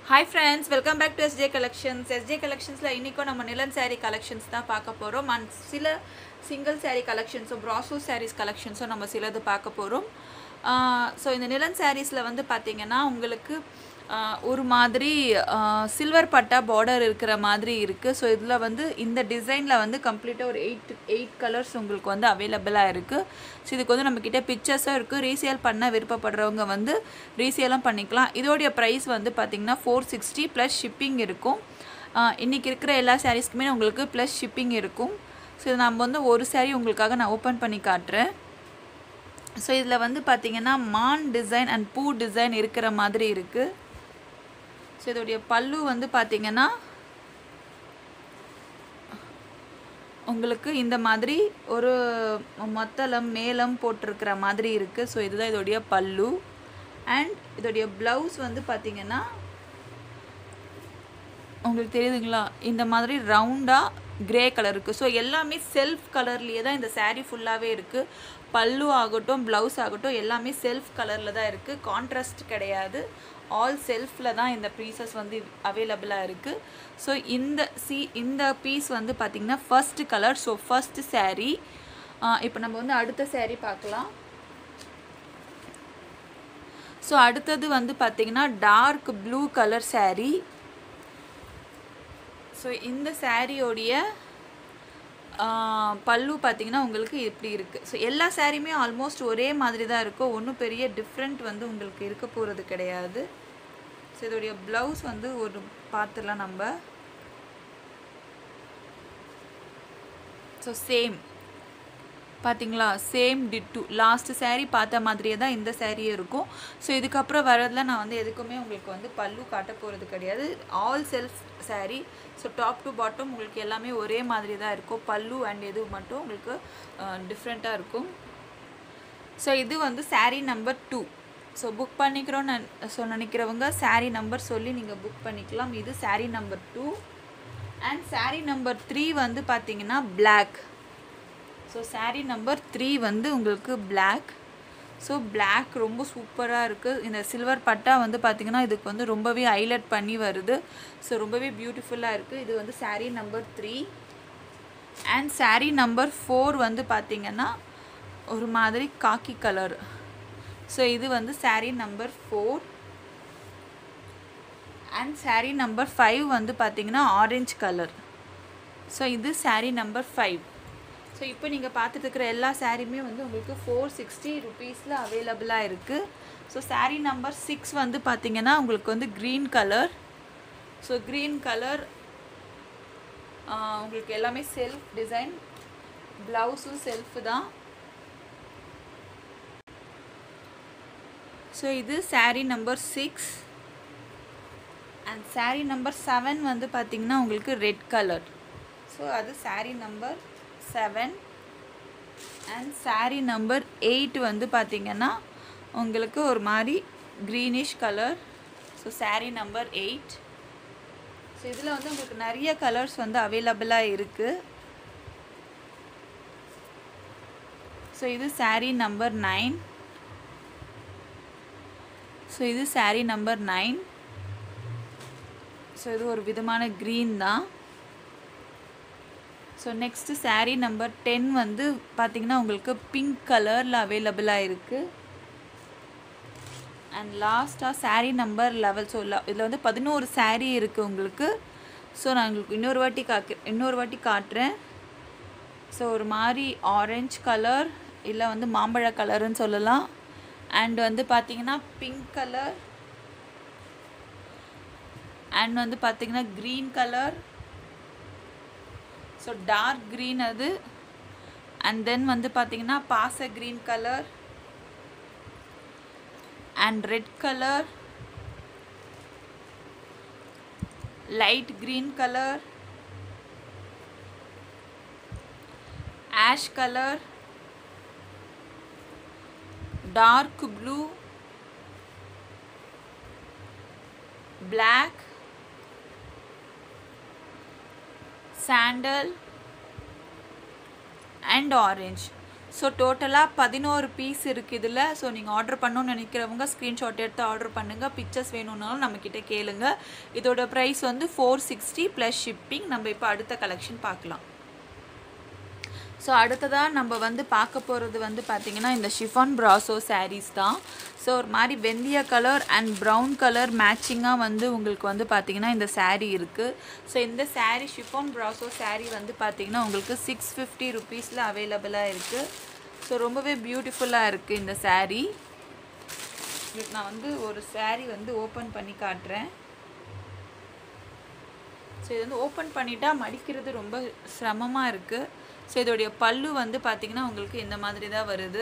hi friends welcome back to SJ collections SJ கலெக்ஷன்ஸில் இன்றைக்கும் நம்ம நிலன் saree கலெக்ஷன்ஸ் தான் பார்க்க போகிறோம் அண்ட் சில சிங்கிள் saree கலெக்ஷன்ஸும் ப்ராசோ sarees கலெக்ஷன்ஸும் நம்ம சிலது பார்க்க போகிறோம் ஸோ இந்த நிலன் சாரீஸில் வந்து பார்த்திங்கன்னா உங்களுக்கு ஆஹ், ஒரு மாதிரி சில்வர் பட்டா பார்டர் இருக்கிற மாதிரி இருக்குது ஸோ இதில் வந்து இந்த டிசைனில் வந்து கம்ப்ளீட்டாக ஒரு எயிட் எயிட் கலர்ஸ் உங்களுக்கு வந்து அவைலபிளாக இருக்குது ஸோ இதுக்கு வந்து நம்மக்கிட்ட பிக்சர்ஸும் இருக்குது ரீசேல் பண்ண விருப்பப்படுறவங்க வந்து ரீசேலும் பண்ணிக்கலாம் இதோடைய ப்ரைஸ் வந்து பார்த்திங்கன்னா ஃபோர் சிக்ஸ்டி ப்ளஸ் ஷிப்பிங் இருக்கும் ஆஹ், இன்னைக்கு இருக்கிற எல்லா சாரீஸ்க்குமே உங்களுக்கு ப்ளஸ் ஷிப்பிங் இருக்கும் ஸோ இது நம்ம வந்து ஒரு saree உங்களுக்காக நான் ஓப்பன் பண்ணி காட்டுறேன் ஸோ இதில் வந்து பார்த்தீங்கன்னா மான் டிசைன் அண்ட் பூ டிசைன் இருக்கிற மாதிரி இருக்குது ஸோ இதோடைய பல்லு வந்து பார்த்தீங்கன்னா உங்களுக்கு இந்த மாதிரி ஒரு மத்தளம் மேலம் போட்டிருக்கிற மாதிரி இருக்குது ஸோ இதுதான் இதோடைய பல்லு அண்ட் இதோடைய ப்ளவுஸ் வந்து பார்த்தீங்கன்னா உங்களுக்கு தெரியுதுங்களா இந்த மாதிரி ரவுண்டாக கிரே கலர் இருக்குது ஸோ எல்லாமே செல்ஃப் கலர்லேயே தான் இந்த saree ஃபுல்லாகவே இருக்குது பல்லு ஆகட்டும் ப்ளவுஸ் ஆகட்டும் எல்லாமே செல்ஃப் கலரில் தான் இருக்குது கான்ட்ராஸ்ட் கிடையாது ஆல் செல்ஃபில் தான் இந்த பீசஸ் வந்து அவைலபிளாக இருக்குது ஸோ இந்த சி இந்த பீஸ் வந்து பார்த்திங்கன்னா first colour so first saree இப்போ நம்ம வந்து அடுத்த saree பார்க்கலாம் ஸோ அடுத்தது வந்து பார்த்திங்கன்னா dark blue colour saree so இந்த சாரியோடைய பல்லு பார்த்தீங்கன்னா உங்களுக்கு இப்படி இருக்குது ஸோ எல்லா சாரியுமே ஆல்மோஸ்ட் ஒரே மாதிரி தான் இருக்கும் ஒன்றும் பெரிய டிஃப்ரெண்ட் வந்து உங்களுக்கு இருக்க போகிறது கிடையாது ஸோ இதோடைய ப்ளவுஸ் வந்து ஒரு பார்த்துடலாம் நம்ம ஸோ சேம் பார்த்தீங்களா சேம் டிட்டு லாஸ்ட் saree பார்த்த மாதிரியே தான் இந்த சாரியே இருக்கும் ஸோ இதுக்கப்புறம் வரதில் நான் வந்து எதுக்குமே உங்களுக்கு வந்து பல்லு காட்ட போகிறது கிடையாது all self saree so top to bottom உங்களுக்கு எல்லாமே ஒரே மாதிரி தான் இருக்கும் பல்லு அண்ட் எது மட்டும் உங்களுக்கு டிஃப்ரெண்ட்டாக இருக்கும் ஸோ இது வந்து saree number two so book பண்ணிக்கிறோன்னு ஸோ நினைக்கிறவங்க saree நம்பர் சொல்லி நீங்கள் புக் பண்ணிக்கலாம் இது saree number two and saree number three வந்து பார்த்தீங்கன்னா black so saree number three வந்து உங்களுக்கு black ஸோ black ரொம்ப சூப்பராக இருக்குது இந்த சில்வர் பட்டா வந்து பார்த்திங்கன்னா இதுக்கு வந்து ரொம்பவே ஹைலைட் பண்ணி வருது ஸோ ரொம்பவே பியூட்டிஃபுல்லாக இருக்குது இது வந்து saree number three and saree number four வந்து பார்த்திங்கன்னா ஒரு மாதிரி காக்கி கலர் ஸோ இது வந்து saree number four and saree number five வந்து பார்த்திங்கன்னா ஆரஞ்சு கலர் ஸோ இது saree நம்பர் ஃபைவ் ஸோ இப்போ நீங்கள் பார்த்துட்டு இருக்கிற எல்லா சாரியுமே வந்து உங்களுக்கு ஃபோர் சிக்ஸ்டி ருபீஸில் அவைலபிளாக இருக்குது ஸோ saree நம்பர் சிக்ஸ் வந்து பார்த்தீங்கன்னா உங்களுக்கு வந்து green colour so green colour உங்களுக்கு எல்லாமே செல்ஃப் டிசைன் ப்ளவுஸும் செல்ஃப் தான் ஸோ இது saree number six and saree number seven வந்து பார்த்தீங்கன்னா உங்களுக்கு ரெட் கலர் ஸோ அது saree number seven and saree number eight வந்து பார்த்தீங்கன்னா உங்களுக்கு ஒரு மாதிரி greenish colour so saree number eight so இதில் வந்து உங்களுக்கு நிறைய கலர்ஸ் வந்து அவைலபிளாக இருக்குது ஸோ இது saree நம்பர் நைன் ஸோ இது saree நம்பர் நைன் ஸோ இது ஒரு விதமான க்ரீன் தான் so next saree number ten வந்து பார்த்தீங்கன்னா உங்களுக்கு பிங்க் கலரில் அவைலபிளாக இருக்குது அண்ட் லாஸ்ட்டாக saree நம்பர் லெவல் ஸோ இதில் வந்து பதினோரு saree இருக்குது உங்களுக்கு ஸோ நான் உங்களுக்கு இன்னொரு வாட்டி காக்க இன்னொரு வாட்டி காட்டுறேன் ஸோ ஒரு மாதிரி ஆரஞ்ச் கலர் இல்லை வந்து மாம்பழ கலருன்னு சொல்லலாம் அண்ட் வந்து பார்த்தீங்கன்னா பிங்க் கலர் அண்ட் வந்து பார்த்தீங்கன்னா green colour so dark green அது அண்ட் தென் வந்து பார்த்தீங்கன்னா பாச green colour and red colour light green colour ash colour dark blue black sandal and orange so டோட்டலாக பதினோரு பீஸ் இருக்குது இதில் ஸோ நீங்கள் ஆர்டர் பண்ணணும்னு நினைக்கிறவங்க ஸ்க்ரீன்ஷாட் எடுத்து ஆர்டர் பண்ணுங்கள் பிக்சர்ஸ் வேணும்னாலும் நம்மக்கிட்ட கேளுங்க இதோட ப்ரைஸ் வந்து ஃபோர் சிக்ஸ்டி ப்ளஸ் ஷிப்பிங் நம்ம இப்போ அடுத்த கலெக்ஷன் பார்க்கலாம் ஸோ அடுத்ததாக நம்ம வந்து பார்க்க போகிறது வந்து பார்த்திங்கன்னா இந்த ஷிஃபான் ப்ராசோ சாரீஸ் தான் ஸோ ஒரு மாதிரி வெந்திய கலர் அண்ட் ப்ரௌன் கலர் மேட்சிங்காக வந்து உங்களுக்கு வந்து பார்த்திங்கன்னா இந்த saree இருக்குது ஸோ இந்த saree ஷிஃபான் ப்ராசோ saree வந்து பார்த்திங்கன்னா உங்களுக்கு சிக்ஸ் ஃபிஃப்டி ருபீஸில் அவைலபிளாக இருக்குது ஸோ ரொம்பவே பியூட்டிஃபுல்லாக இருக்குது இந்த saree உங்களுக்கு நான் வந்து ஒரு saree வந்து ஓப்பன் பண்ணி காட்டுறேன் ஸோ இது வந்து ஓப்பன் பண்ணிட்டா மடிக்கிறது ரொம்ப சிரமமாக இருக்குது ஸோ இதோடைய பல்லு வந்து பார்த்திங்கன்னா உங்களுக்கு இந்த மாதிரி தான் வருது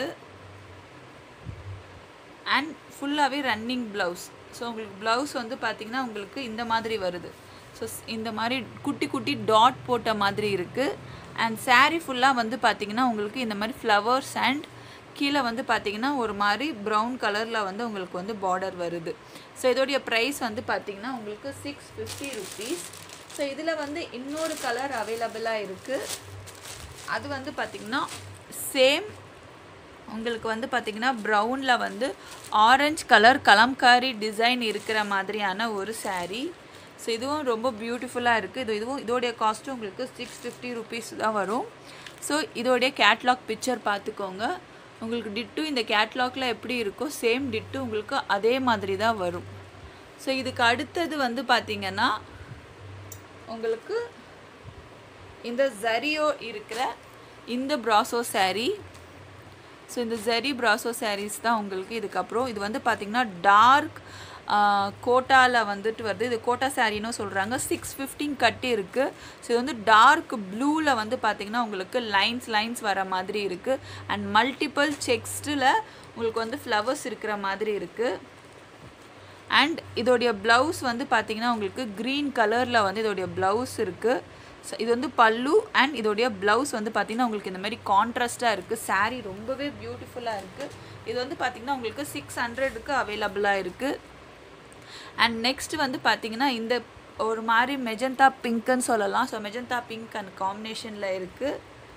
அண்ட் ஃபுல்லாகவே ரன்னிங் ப்ளவுஸ் ஸோ உங்களுக்கு ப்ளவுஸ் வந்து பார்த்திங்கன்னா உங்களுக்கு இந்த மாதிரி வருது ஸோ இந்த மாதிரி குட்டி குட்டி டாட் போட்ட மாதிரி இருக்குது அண்ட் saree ஃபுல்லாக வந்து பார்த்திங்கன்னா உங்களுக்கு இந்த மாதிரி ஃப்ளவர்ஸ் அண்ட் கீழே வந்து பார்த்திங்கன்னா ஒரு மாதிரி ப்ரௌன் கலரில் வந்து உங்களுக்கு வந்து பார்டர் வருது ஸோ இதோடைய ப்ரைஸ் வந்து பார்த்திங்கன்னா உங்களுக்கு சிக்ஸ் ஃபிஃப்டி ருபீஸ் ஸோ இதில் வந்து இன்னொரு கலர் அவைலபிளாக இருக்குது அது வந்து பார்த்திங்கன்னா சேம் உங்களுக்கு வந்து பார்த்திங்கன்னா ப்ரௌனில் வந்து ஆரஞ்சு கலர் கலம்காரி டிசைன் இருக்கிற மாதிரியான ஒரு saree ஸோ இதுவும் ரொம்ப பியூட்டிஃபுல்லாக இருக்குது இது இதுவும் இதோடைய காஸ்ட்டும் உங்களுக்கு சிக்ஸ் ஃபிஃப்டி ருபீஸ் தான் வரும் ஸோ இதோடைய கேட்லாக் பிக்சர் பார்த்துக்கோங்க உங்களுக்கு டிட்டு இந்த கேட்லாகில் எப்படி இருக்கோ சேம் டிட்டு உங்களுக்கு அதே மாதிரி தான் வரும் ஸோ இதுக்கு அடுத்தது வந்து பார்த்திங்கன்னா உங்களுக்கு இந்த ஜரியோ இருக்கிற இந்த ப்ராசோ saree ஸோ இந்த ஜெரி ப்ராசோ சாரீஸ் தான் உங்களுக்கு இதுக்கப்புறம் இது வந்து பார்த்திங்கன்னா டார்க் கோட்டாவில் வந்துட்டு வருது இது கோட்டா சாரின்னு சொல்கிறாங்க சிக்ஸ் ஃபிஃப்டின் கட்டி இருக்குது ஸோ இது வந்து டார்க் ப்ளூவில் வந்து பார்த்திங்கன்னா உங்களுக்கு லைன்ஸ் லைன்ஸ் வர மாதிரி இருக்குது அண்ட் மல்டிபிள் செக்ஸ்டில் உங்களுக்கு வந்து ஃப்ளவர்ஸ் இருக்கிற மாதிரி இருக்குது அண்ட் இதோடைய ப்ளவுஸ் வந்து பார்த்திங்கன்னா உங்களுக்கு க்ரீன் கலரில் வந்து இதோடைய ப்ளவுஸ் இருக்குது ஸோ இது வந்து பல்லு அண்ட் இதோடைய ப்ளவுஸ் வந்து பார்த்திங்கன்னா உங்களுக்கு இந்த மாதிரி கான்ட்ராஸ்ட்டாக இருக்குது saree ரொம்பவே பியூட்டிஃபுல்லாக இருக்குது இது வந்து பார்த்திங்கன்னா உங்களுக்கு சிக்ஸ் ஹண்ட்ரடுக்கு அவைலபிளாக இருக்குது அண்ட் நெக்ஸ்ட் வந்து பார்த்திங்கன்னா இந்த ஒரு மாதிரி மெஜந்தா பிங்க்குன்னு சொல்லலாம் ஸோ மெஜந்தா பிங்க் அண்ட் காம்பினேஷனில் இருக்குது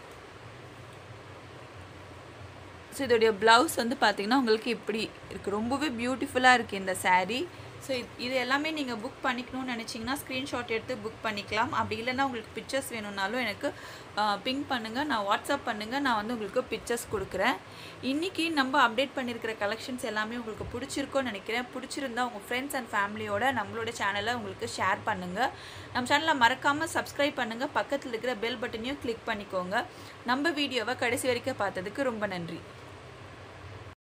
ஸோ இதோடைய ப்ளவுஸ் வந்து பார்த்திங்கன்னா உங்களுக்கு இப்படி இருக்குது ரொம்பவே பியூட்டிஃபுல்லாக இருக்குது இந்த saree ஸோ இது எல்லாமே நீங்கள் புக் பண்ணிக்கணும்னு நினச்சிங்கன்னா ஸ்க்ரீன்ஷாட் எடுத்து புக் பண்ணிக்கலாம் அப்படி இல்லைன்னா உங்களுக்கு பிக்சர்ஸ் வேணும்னாலும் எனக்கு பிங்க் பண்ணுங்கள் நான் வாட்ஸ்அப் பண்ணுங்கள் நான் வந்து உங்களுக்கு பிக்சர்ஸ் கொடுக்குறேன் இன்றைக்கி நம்ம அப்டேட் பண்ணியிருக்கிற கலெக்ஷன்ஸ் எல்லாமே உங்களுக்கு பிடிச்சிருக்கோன்னு நினைக்கிறேன் பிடிச்சிருந்தா உங்கள் ஃப்ரெண்ட்ஸ் அண்ட் ஃபேமிலியோட நம்மளோட சேனலை உங்களுக்கு ஷேர் பண்ணுங்கள் நம்ம சேனலை மறக்காமல் சப்ஸ்கிரைப் பண்ணுங்கள் பக்கத்தில் இருக்கிற பெல் பட்டனையும் கிளிக் பண்ணிக்கோங்க நம்ம வீடியோவை கடைசி வரைக்கும் பார்த்ததுக்கு ரொம்ப நன்றி